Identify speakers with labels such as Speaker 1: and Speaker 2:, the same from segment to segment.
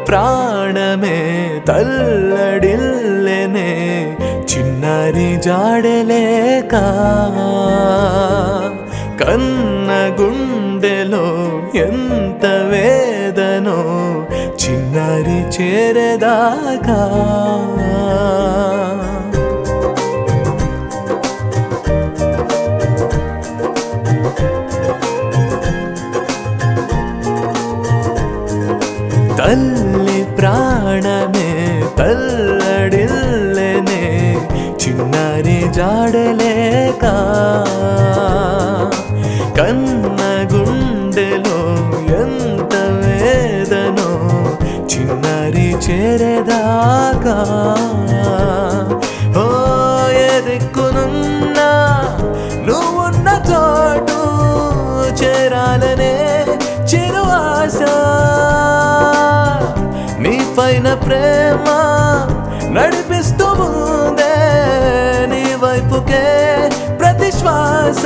Speaker 1: ప్రాణమే తల్లడిల్లెనే చిన్నారి జాడలేక కన్న గుండెలో ఎంత వేదనో చిన్నారి చేరదాకా తల్లి ప్రాణమే తల్లడిల్లెనే చిన్నారి జాడలేక కన్న గుండెలో ఎంత వేదనో చిన్నారి చేరేదాకా ఓ ఏ దిక్కునున్నా నువ్వున్న చోటు చేరాలనే చిరు ఆశ నీ పైన ప్రేమ నడిపిస్తూ ముందే నీ వైపుకే ప్రతి శ్వాస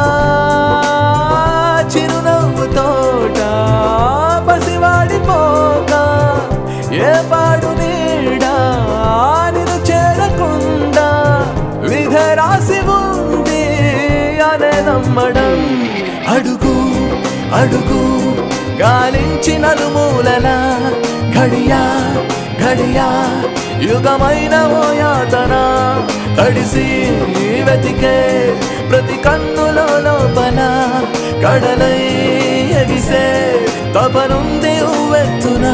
Speaker 1: చిరునవ్వు తోట పసివాడిపోక ఏ పాడు నీడా నిన్ను చేరకుండా విధ రాసి ఉంది అనే నమ్మడం అడుగు అడుగు గాలించి నలుమూలల ఘడియా ఘడియా యుగమైన ఓ యాతన తడిసి వెతికే ప్రతి కన్నులో లోపల కడలై ఎగిసే తపనుంది ఉవ్వెత్తునా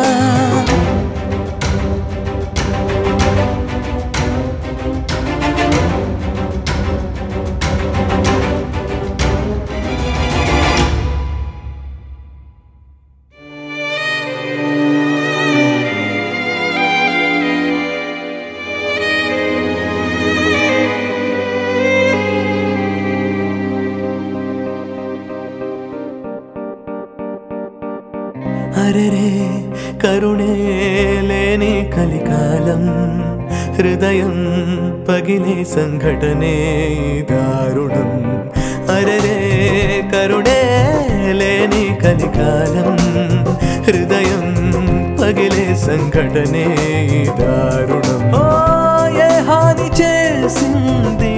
Speaker 1: అరెరే కరుణే లేని కలికాలం హృదయం పగిలే సంఘటనే దారుణం అరెరే కరుణే లేని కలికాలం హృదయం పగిలే సంఘటనే దారుణం ఓ ఏ హాని చేసింది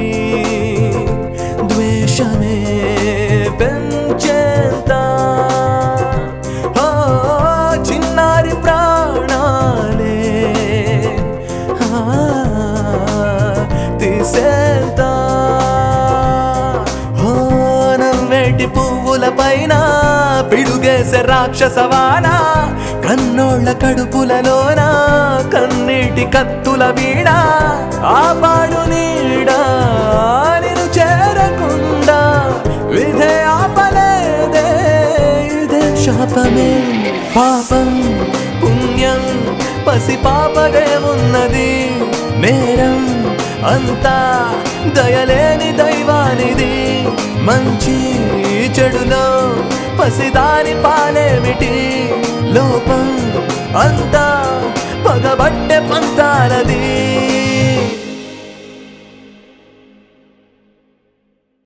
Speaker 1: ద్వేషమే పెంచేంత ఓ చిన్నారి ప్రాణాలే ఆ, తీసేంత ఓ నవ్వేటి పువ్వుల పైన పిడుగేసే రాక్షసవాన కన్నోళ్ళ కడుపులలోన కన్నీటి కత్తుల వీణ ఆపాడు నీడా నిన్ను చేరకుండా విధే ఆపలేదే ఇదే శాపమే పాపం పుణ్యం పసి పాపదే ఉన్నది నేరం అంతా దయలేని దైవానిది మంచి చెడులో పసిదాని పాలేమిటి లోపం అంతా పగబట్టే పంతాలది